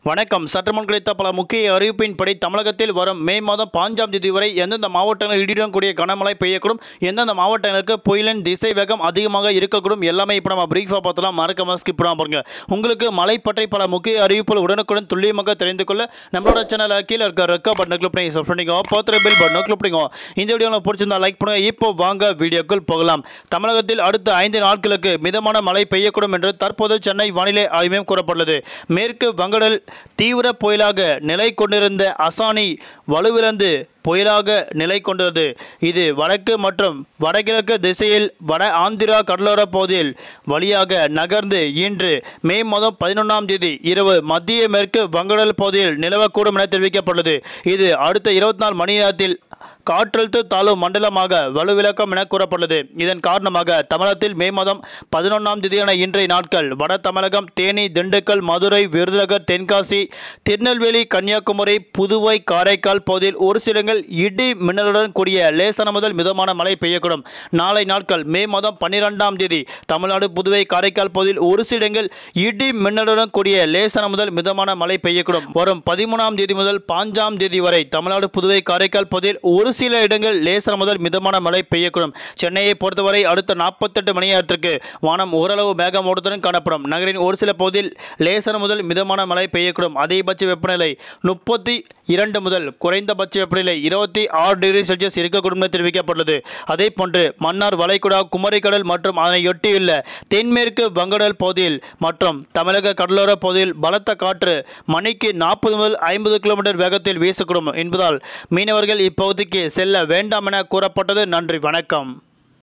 வணக்கம் சற்றுமுன் கிடைத்த பல முக்கிய அறிவிப்பின்படி தமிழகத்தில் வரும் மே மாதம் பாஞ்சாம் தேதி வரை எந்தெந்த மாவட்டங்களில் இடியுடன் கூடிய கனமழை பெய்யக்கூடும் எந்தெந்த மாவட்டங்களுக்கு புயலின் திசை வேகம் அதிகமாக இருக்கக்கூடும் எல்லாமே இப்போ நம்ம பிரீஃபாக பார்த்தலாம் மறக்காம ஸ்கிப் பண்ணாம பாருங்க உங்களுக்கு மழை பற்றி பல முக்கிய அறிவிப்புகள் உடனுக்குடன் துல்லியமாக தெரிந்து கொள்ள நம்மளோட சேனலை கீழே இருக்க ரெக்க பட்டன் கிளிக் பண்ணி சப்ஸ்கிரைப் பண்ணிக்கோ பத்திர பில் பட்டன் கிளிக் பண்ணிக்கோ இந்த வீடியோ உங்களுக்கு பிடிச்சிருந்தா லைக் பண்ணுங்க இப்போ வாங்க வீடியோக்குள் போகலாம் தமிழகத்தில் அடுத்த ஐந்து நாட்களுக்கு மிதமான மழை பெய்யக்கூடும் என்று தற்போது சென்னை வானிலை ஆய்வு மையம் கூறப்பட்டுள்ளது மேற்கு வங்கடல் தீவிர புயலாக நிலை கொண்டிருந்த அசானி வலுவிழந்து புயலாக நிலை கொண்டது இது வடக்கு மற்றும் வடகிழக்கு திசையில் வட ஆந்திரா கடலோர பகுதியில் வழியாக நகர்ந்து இன்று மே மாதம் பதினொன்றாம் தேதி இரவு மத்திய மேற்கு வங்கடல் பகுதியில் நிலவக்கூடும் என தெரிவிக்கப்பட்டுள்ளது இது அடுத்த இருபத்தி நாலு மணி நேரத்தில் காற்றழுத்த தாழ்வு மண்டலமாக வலுவிழக்கம் என கூறப்பட்டுள்ளது இதன் காரணமாக தமிழகத்தில் மே மாதம் பதினொன்றாம் தேதியான இன்றைய நாட்கள் வட தமிழகம் தேனி திண்டுக்கல் மதுரை விருதுநகர் தென்காசி திருநெல்வேலி கன்னியாகுமரி புதுவை காரைக்கால் பகுதியில் ஒரு சில இடங்கள் இடி மின்னலுடன் கூடிய லேசான முதல் மிதமான மழை பெய்யக்கூடும் நாளை நாட்கள் மே மாதம் பன்னிரெண்டாம் தேதி தமிழ்நாடு புதுவை காரைக்கால் பகுதியில் ஒரு சில இடங்கள் இடி மின்னலுடன் கூடிய லேசான முதல் மிதமான மழை பெய்யக்கூடும் வரும் பதிமூணாம் தேதி முதல் பாஞ்சாம் தேதி வரை தமிழ்நாடு புதுவை காரைக்கால் பகுதியில் ஒரு சில இடங்கள் லேசான முதல் மிதமான மழை பெய்யக்கூடும் சென்னையை பொறுத்தவரை அடுத்த நாற்பத்தெட்டு மணி நேரத்திற்கு வானம் ஓரளவு மேகமூட்டத்துடன் காணப்படும் நகரின் ஒரு சில பகுதியில் லேசான முதல் மிதமான மழை பெய்யக்கூடும் அதிகபட்ச வெப்பநிலை முப்பத்தி இரண்டு முதல் குறைந்தபட்ச வெப்பநிலை இருபத்தி ஆறு டிகிரி செல்சியஸ் இருக்கக்கூடும் என தெரிவிக்கப்பட்டுள்ளது அதே போன்று மன்னார் வளைகுடா குமரிக்கடல் மற்றும் அதனையொட்டியுள்ள தென்மேற்கு வங்கடல் பகுதியில் மற்றும் தமிழக கடலோர பகுதியில் பலத்த காற்று மணிக்கு நாற்பது முதல் ஐம்பது கிலோமீட்டர் வேகத்தில் வீசக்கூடும் என்பதால் மீனவர்கள் இப்பகுதிக்கு செல்ல வேண்டாம் என கூறப்பட்டது நன்றி வணக்கம்